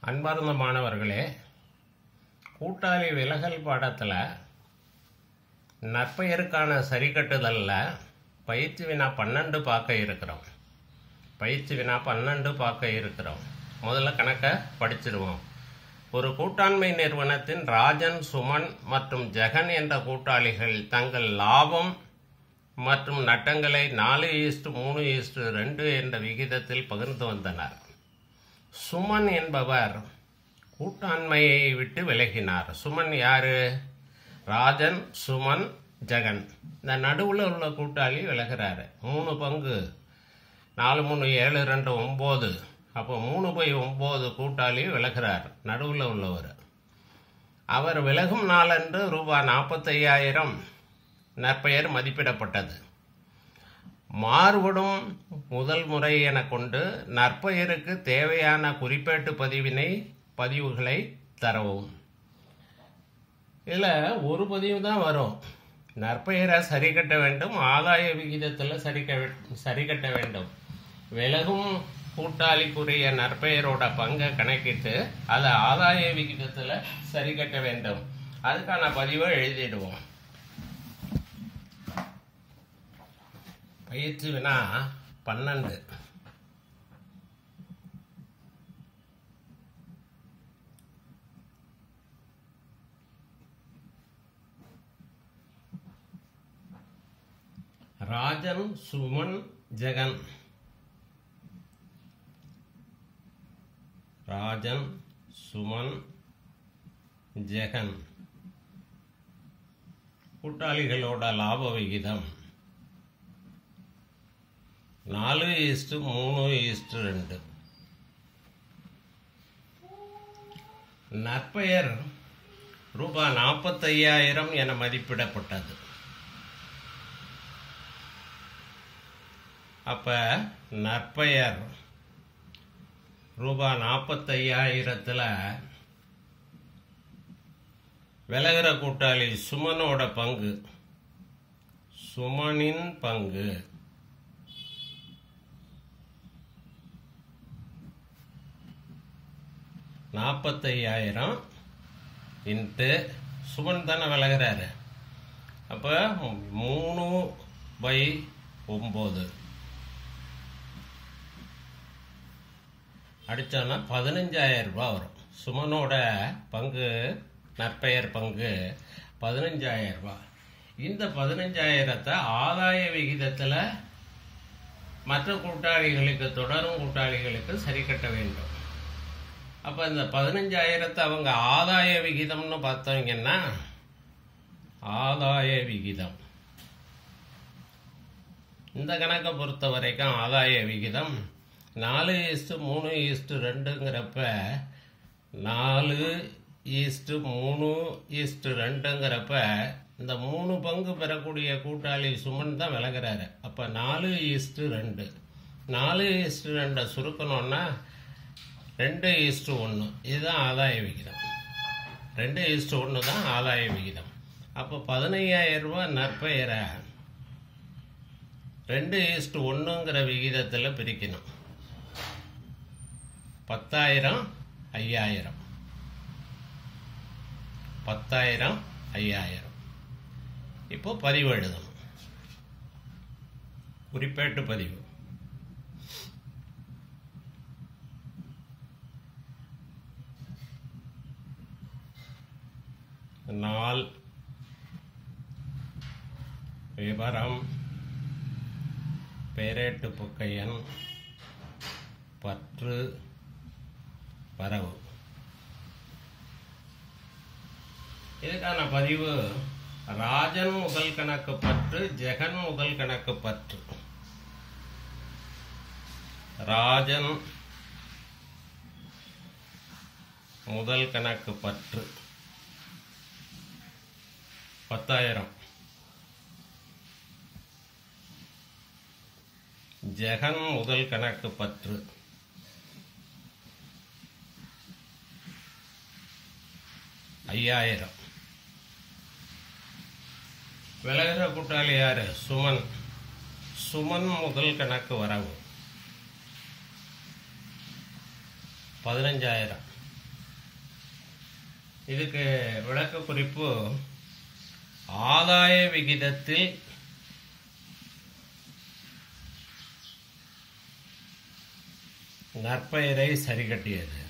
அன்பார்ந்த மாணவர்களே கூட்டாளி விலகல் பாடத்தில் நற்பெயருக்கான சரிக்கட்டுதலில் பயிற்சி வினா பன்னெண்டு பார்க்க இருக்கிறோம் பயிற்சி வினா பன்னெண்டு பார்க்க இருக்கிறோம் முதல்ல கணக்கை படிச்சிருவோம் ஒரு கூட்டாண்மை நிறுவனத்தின் ராஜன் சுமன் மற்றும் ஜெகன் என்ற கூட்டாளிகள் தங்கள் லாபம் மற்றும் நட்டங்களை நாலு ஈஸ்டு மூணு ஈஸ்டு ரெண்டு என்ற விகிதத்தில் பகிர்ந்து வந்தனர் சுமன் என்பவர் கூட்டாண்மையை விட்டு விலகினார் சுமன் யாரு ராஜன் சுமன் ஜெகன் இந்த நடுவில் உள்ள கூட்டாளி விலகிறாரு மூணு பங்கு நாலு மூணு ஏழு ரெண்டு ஒம்பது அப்போ மூணு பை ஒம்பது கூட்டாளி விலகிறார் நடுவில் உள்ளவர் அவர் விலகும் நாளன்று ரூபாய் நாற்பத்தையாயிரம் நற்பெயர் மதிப்பிடப்பட்டது மாறுபடும் முதல் முறை என கொண்டு நற்பெயருக்கு தேவையான குறிப்பேட்டு பதிவினை பதிவுகளை தரவும் இதில் ஒரு பதிவு தான் வரும் நற்பெயரை சரி கட்ட வேண்டும் ஆதாய விகிதத்தில் சரி க- சரி கட்ட வேண்டும் விலகும் கூட்டாளிக்குரிய நற்பெயரோட பங்கை கணக்கிட்டு அதை ஆதாய விகிதத்தில் சரி கட்ட வேண்டும் அதுக்கான பதிவை எழுதிடுவோம் பயிற்சி வினா பன்னெண்டு ராஜன் சுமன் ஜெகன் ராஜன் சுமன் ஜெகன் கூட்டாளிகளோட லாப விகிதம் நாலு ஈஸ்டு மூணு ஈஸ்டு ரெண்டு நற்பெயர் ரூபாய் நாற்பத்தையாயிரம் என மதிப்பிடப்பட்டது அப்ப நற்பெயர் ரூபாய் நாற்பத்தையாயிரத்தில் விலகிற கூட்டாளி சுமனோட பங்கு சுமனின் பங்கு நாற்பத்தையாயிரம் இன்ட்டு சுமன் தானே விலகிறாரு அப்போ மூணு பை ஒம்பது அடித்தோன்னா பதினஞ்சாயிரம் ரூபாய் வரும் சுமனோட பங்கு நற்பெயர் பங்கு பதினஞ்சாயிரம் ரூபாய் இந்த பதினஞ்சாயிரத்தை ஆதாய விகிதத்தில் மற்ற கூட்டாளிகளுக்கு தொடரும் கூட்டாளிகளுக்கு சரி கட்ட வேண்டும் அப்போ இந்த பதினஞ்சாயிரத்தை அவங்க ஆதாய விகிதம்னு பார்த்தீங்கன்னா ஆதாய விகிதம் இந்த கணக்கை பொறுத்த வரைக்கும் ஆதாய விகிதம் நாலு ஈஸ்ட்டு மூணு ஈஸ்ட்டு ரெண்டுங்கிறப்ப நாலு ஈஸ்ட்டு மூணு ஈஸ்ட்டு ரெண்டுங்கிறப்ப இந்த மூணு பங்கு பெறக்கூடிய கூட்டாளி சுமன் தான் விலகிறாரு அப்போ நாலு ஈஸ்ட்டு ரெண்டு நாலு ஈஸ்ட்டு ரெண்டை சுருக்கணும்னா ரெண்டு ஈஸ்ட்டு ஒன்று இதுதான் ஆதாய விகிதம் ரெண்டு ஈஸ்ட்டு ஒன்று தான் ஆதாய விகிதம் அப்போ பதினையாயிரம் ரூபாய் நற்பெயரை ரெண்டு ஈஸ்ட் ஒன்றுங்கிற விகிதத்தில் பிரிக்கணும் பத்தாயிரம் ஐயாயிரம் பத்தாயிரம் ஐயாயிரம் இப்போ பதிவு எழுதணும் குறிப்பேட்டு பதிவு நாள் விவரம் பெயரேட்டு புக்கையன் பற்று வரவு இதுக்கான பதிவு ராஜன் முதல் கணக்கு பற்று ஜெகன் முதல் கணக்கு பற்று ராஜன் முதல் கணக்கு பற்று பத்தாயிரம் ஜெகன் முதல் கணக்கு பற்று ஐயாயிரம் விலகிற கூட்டாளி யாரு சுமன் சுமன் முதல் கணக்கு வரவு பதினஞ்சாயிரம் இதுக்கு விளக்க குறிப்பு ஆதாய விகிதத்தில் நற்பெயரை சரிகட்டியது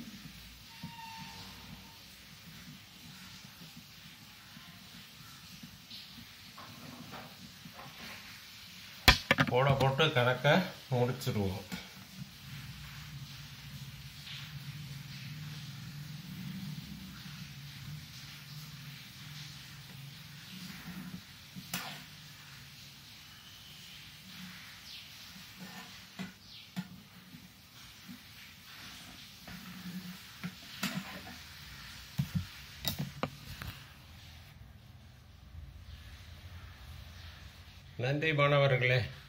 போட போட்டு கணக்கை முடிச்சிருவோம் நன்றி மாணவர்களே